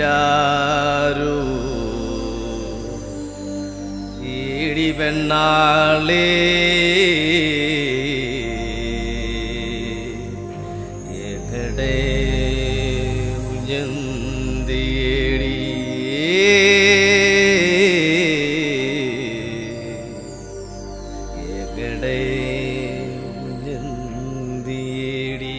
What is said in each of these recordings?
ഈരാരു ഈടി പെണ്ണാളേ എവിടെ ഉയർത്തിയേടി എവിടെ ഉയർത്തിയേടി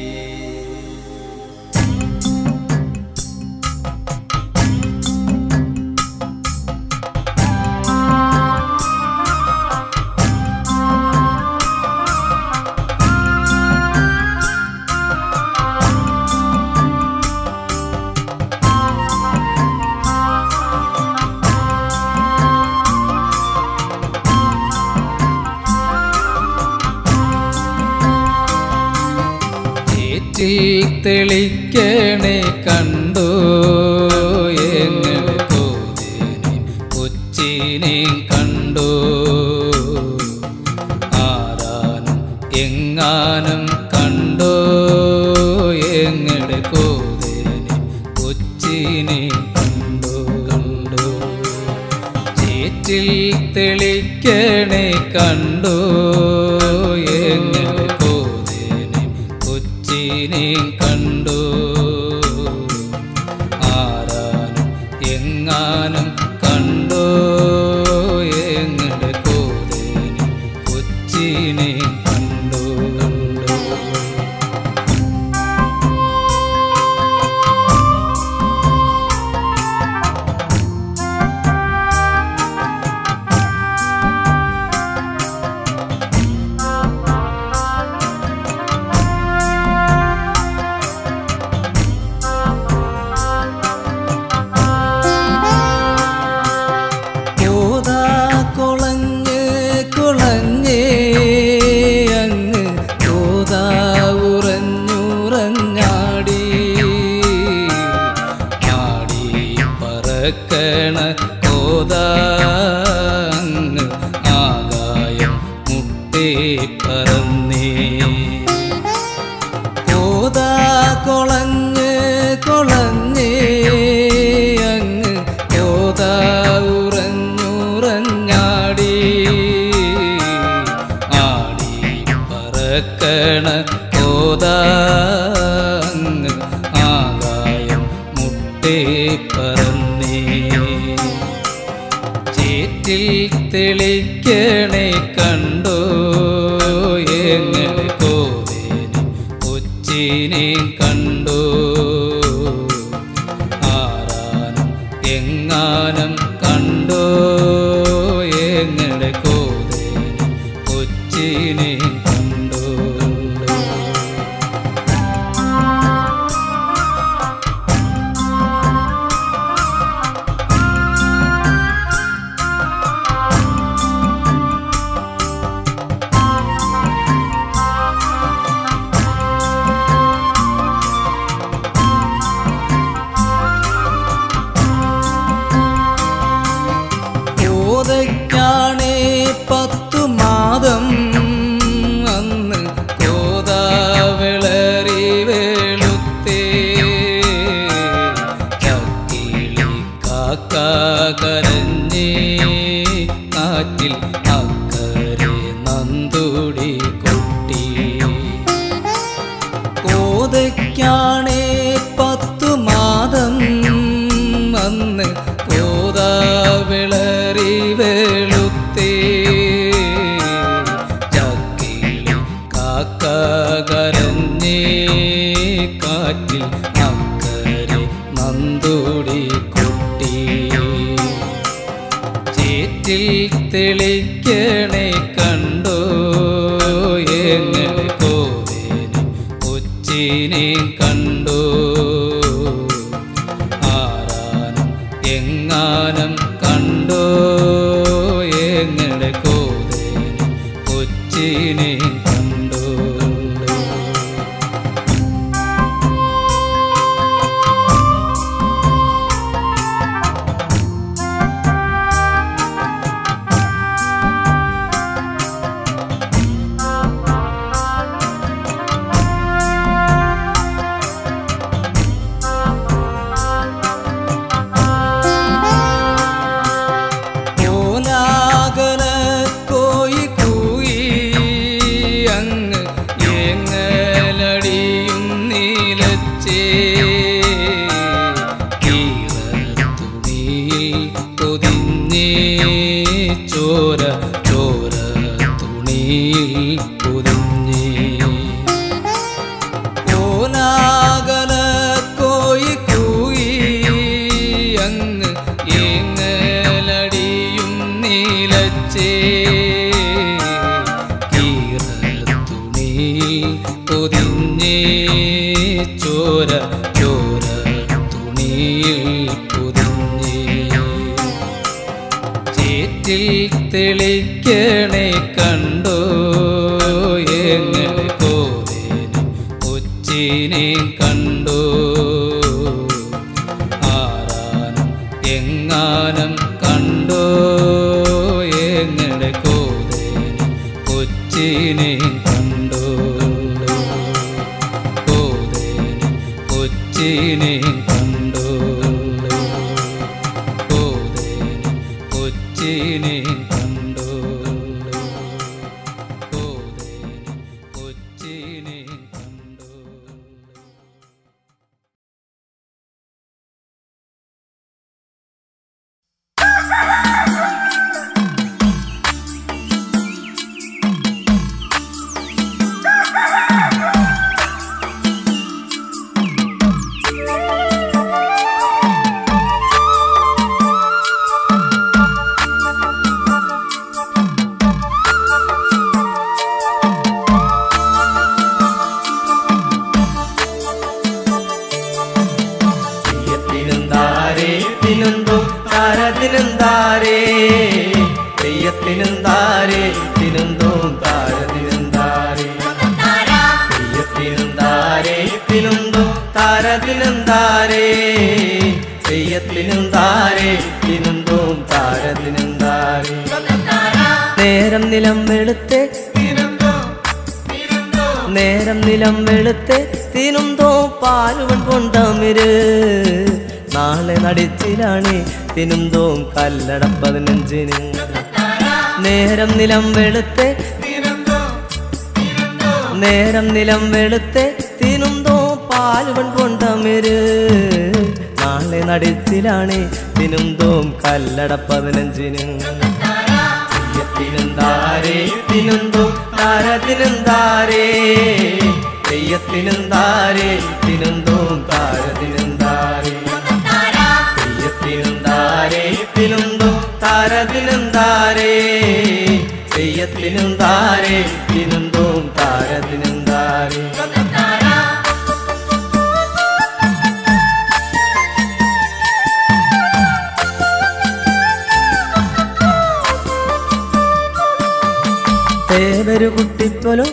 ചേറ്റിൽ തെളിക്കണേ കണ്ടോ എങ്ങനെ കോതേനെയും കൊച്ചിനെയും കണ്ടോ ആരാനും എങ്ങാനും കണ്ടോ എങ്ങനെ കോതേനെയും കൊച്ചിനെയും കണ്ടോ കണ്ടോ ചേറ്റിൽ തെളിക്കണേ കണ്ടോ എങ്ങനെ കോതേനെയും കൊച്ചിനെയും കണ്ടോ ആരാനും എങ്ങാനും കണ്ടോ എങ്ങനെ കോതേനെയും കൊച്ചിനെയും കണ്ടോ കണ്ടോ കോതാ കുളഞ്ഞ് കുളഞ്ഞേ അങ്ങ് കോതാ ഉറഞ്ഞുറഞ്ഞാടി ആടി പറക്കണ കോതാ അങ്ങ് ആകായം മുട്ടേ പറന്നേ കോതാ കൊളഞ്ഞ് കൊളഞ്ഞേ അങ്ങ് കോതാ ഉറഞ്ഞുറഞ്ഞാടി ആടി പറക്കണ കോതാ അങ്ങ് ആകായം മുട്ടേ പറന്നേ ചേറ്റിൽ തെളിക്കണേ കണ്ടോ എങ്ങനെ കോതേനെ കൊച്ചിനെ കണ്ടോ ആരാനും എങ്ങാനും കണ്ടോ എങ്ങനെ കോതേനെ കൊച്ചിനെ കണ്ടോ കോതയ്ക്കാണേ പത്തു മാതം അന്ന് കോതാവിളറി വേളുത്തേ ചക്കിളി കാക്ക കരഞ്ഞേ കാറ്റിൽ അക്കരെ നന്തുടി കൊട്ടി കോതയ്ക്കാണേ പത്തു മാതം അന്ന് കോതാവിളറി വെളുത്തേ ചക്കിളി കാക്ക കരഞ്ഞേ കാറ്റിൽ അക്കരെ നന്തുടി കൊട്ടി ചേറ്റിൽ തെളിക്കണേ കണ്ടോ എങ്ങനെ കോതേനെ കൊച്ചിനെ കണ്ടോ ആരാനും എങ്ങാനും കണ്ടോ എങ്ങനെ കോതേനെ കൊച്ചിനെ കണ്ടോ ഭൂമിയിൽ പുതിഞ്ഞേ ചേറ്റിൽ തെളിക്കണേ കണ്ടോ എങ്ങനെ കോതേനും കൊച്ചിനെ കണ്ടോ ആരാനും എങ്ങാനും കണ്ടോ എങ്ങനെ കോതേനും കൊച്ചിനെ കണ്ടോ കോതേനും കൊച്ചിനെ കണ്ടോ കോതേനും കൊച്ചിനെ കണ്ടോ കോതേനും കൊച്ചിനെ കണ്ടോ തെയ്യത്തിനെന്താരേ തിനെന്തോ താരതിനെന്താരേ തെയ്യത്തിനെന്താരേ തിനെന്തോ താരതിനെന്താരേ തെയ്യത്തിനെന്താരേ തിനെന്തോ താരതിനെന്താരേ തെയ്യത്തിനെന്താരേ തിനെന്തോ താരതിനെന്താരേ നേരം നിലം വെളുത്തെ നേരം നിലം വെളുത്തെ തിനുന്തോ പാലുവൻ കൊണ്ടമിര് നാളെ നടിച്ചിലാണ് തിനുന്തോ കല്ലട പതിനഞ്ചിന് നേരം നിലം വെളുത്തെ നേരം നിലം വെളുത്തെ തിനുന്തോ പാലുവൻ കൊണ്ടമിര് നാളെ നടിച്ചിലാണ് തിനുന്തോ കല്ലട പതിനഞ്ചിന് തെയ്യത്തിനെന്താരേ തിനെന്തോ താരത്തിനെന്താരേ തെയ്യത്തിനെന്താരേ തിനെന്തോ താരത്തിനെന്താരേ തെയ്യത്തിനെന്താരേ തിനെന്തോ താരത്തിനെന്താരേ തെയ്യത്തിനെന്താരേ തിനെന്തോ താരത്തിനെന്താരേ തേവരു കുട്ടിപ്പോലോ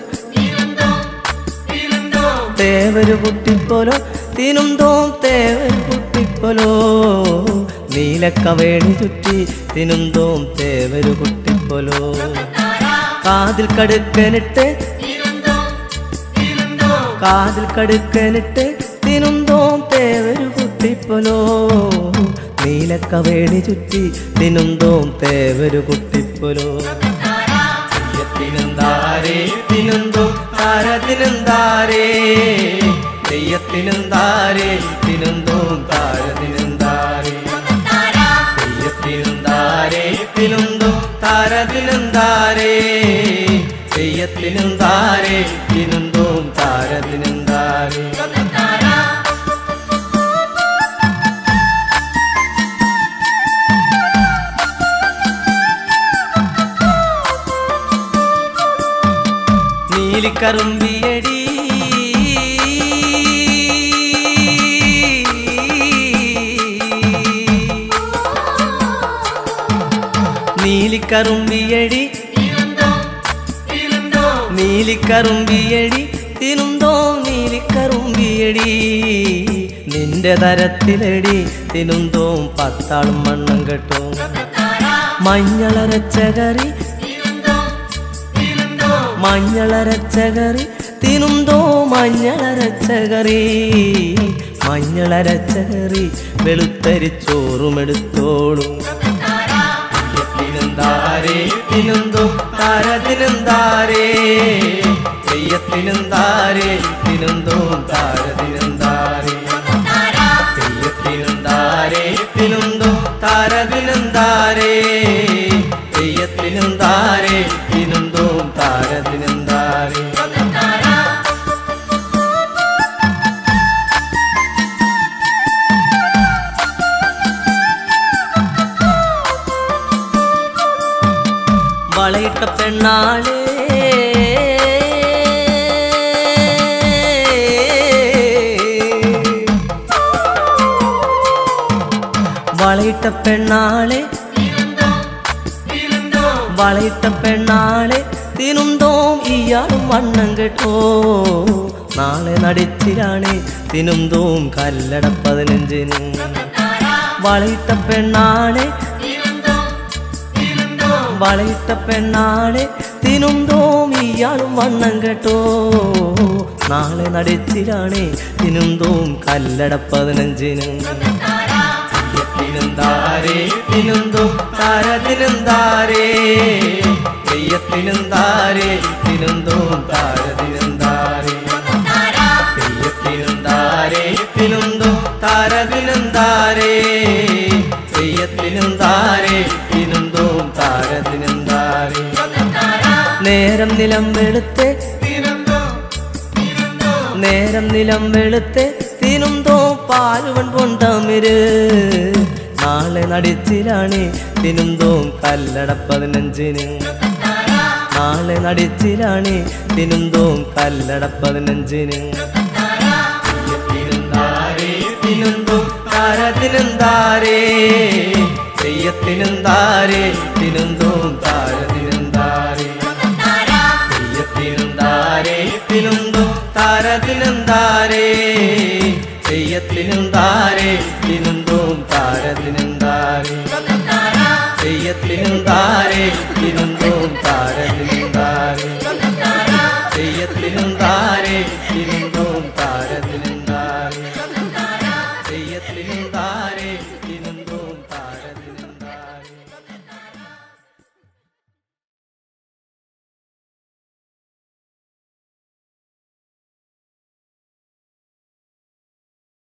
തേവരു കുട്ടിപ്പോലോ തിനുന്തോം തേവരു കുട്ടിപ്പോലോ നീലക്കവേണി ചുറ്റി തിനുന്തോം തേവരു കുട്ടിപ്പോലോ കാതിൽ കടുക്കനിട്ട് കാതിൽ കടുക്കനിട്ട് തിനുന്തോം തേവരു കുട്ടിപ്പോലോ നീലക്കവേണി ചുറ്റി തിനുന്തോം തേവരു കുട്ടിപ്പോലോ തെയ്യത്തിനെന്താരേ തിനെന്തോ താരത്തിനെന്താരേ തെയ്യത്തിനെന്താരേ തിനെന്തോ താരത്തിനെന്താരേ തെയ്യത്തിനെന്താരേ തിനെന്തോ താരത്തിനെന്താരേ തെയ്യത്തിനെന്താരേ തിനെന്തോ താരത്തിനെന്താരേ നീലിക്കറുമ്പിയടി നീലിക്കറുമ്പിയടി നീലിക്കറുമ്പിയടി തിനുന്തോ നീലിക്കറുമ്പിയടി നിന്റെ തരത്തിലടി തിനുന്തോ പത്താളും മണ്ണം കെട്ടും മഞ്ഞളരച്ച കറി മഞ്ഞളരച്ച കറി തിനുന്തോ മഞ്ഞളരച്ച കറി മഞ്ഞളരച്ച കറി വെളുത്തരിച്ചോറുമെടുത്തോളും തെയ്യത്തിനെന്താരേ തിനെന്തോ താരത്തിനെന്താരേ തെയ്യത്തിനെന്താരേ തിനെന്തോ താരത്തിനെന്താരേ തെയ്യത്തിനെന്താരേ തിനെന്തോ താരത്തിനെന്താരേ തെയ്യത്തിനെന്താരേ തിനെന്തോ താരത്തിനെന്താരേ വളയിട്ട പെണ്ണാളേ വളയിട്ട പെണ്ണാളെ വളയിട്ട പെണ്ണാളെ തിനുന്തോം ഇയാളും വണ്ണം കേട്ടോ നാളെ നടിച്ചിലാണ് തിനുന്തോം കല്ലട പതിനഞ്ചിന് വളയിട്ട പെണ്ണാളെ വളയിട്ട പെണ്ണാളെ തിനുന്തോം ഇയാളും വണ്ണം കേട്ടോ നാളെ നടിച്ചിലാണ് തിനുന്തോം കല്ലട പതിനഞ്ചിന് തെയ്യത്തിനുന്താരേ തിനുന്തോം താരതിനുന്താരേ തെയ്യത്തിനുന്താരേ തിനുന്തോം താരതിനുന്താരേ തെയ്യത്തിനുന്താരേ തിനുന്തോം താരതിനുന്താരേ തെയ്യത്തിനുന്താരേ തിനുന്തോം താരതിനുന്താരേ നേരം നിലം വെളുത്തെ നേരം നിലം വെളുത്തെ തിനുന്തോ പാലുവൻ പൊണ്ടമിര് നാളെ നടിച്ചിലാണ് തിനുന്തോ കല്ലട പതിനഞ്ചിന് നാളെ നടിച്ചിലാണ് തിനുന്തോ കല്ലട പതിനഞ്ചിന് തിരുന്താരേ തിനുന്തോ താരതിനുന്താരേ തെയ്യത്തിനുന്താരേ തിനുന്തോ താരതിനുന്താരേ തെയ്യത്തിനുന്താരേ തിനുന്തോ താരതിനുന്താരേ തെയ്യത്തിനുന്താരേ തിനുന്തോം താരതിനുന്താരേ തെയ്യത്തിനുന്താരേ തിനുന്തോം താരതിനുന്താരേ തെയ്യത്തിനുന്താരേ തിനുന്തോം താരതിനുന്താരേ തെയ്യത്തിനുന്താരേ തിന്നു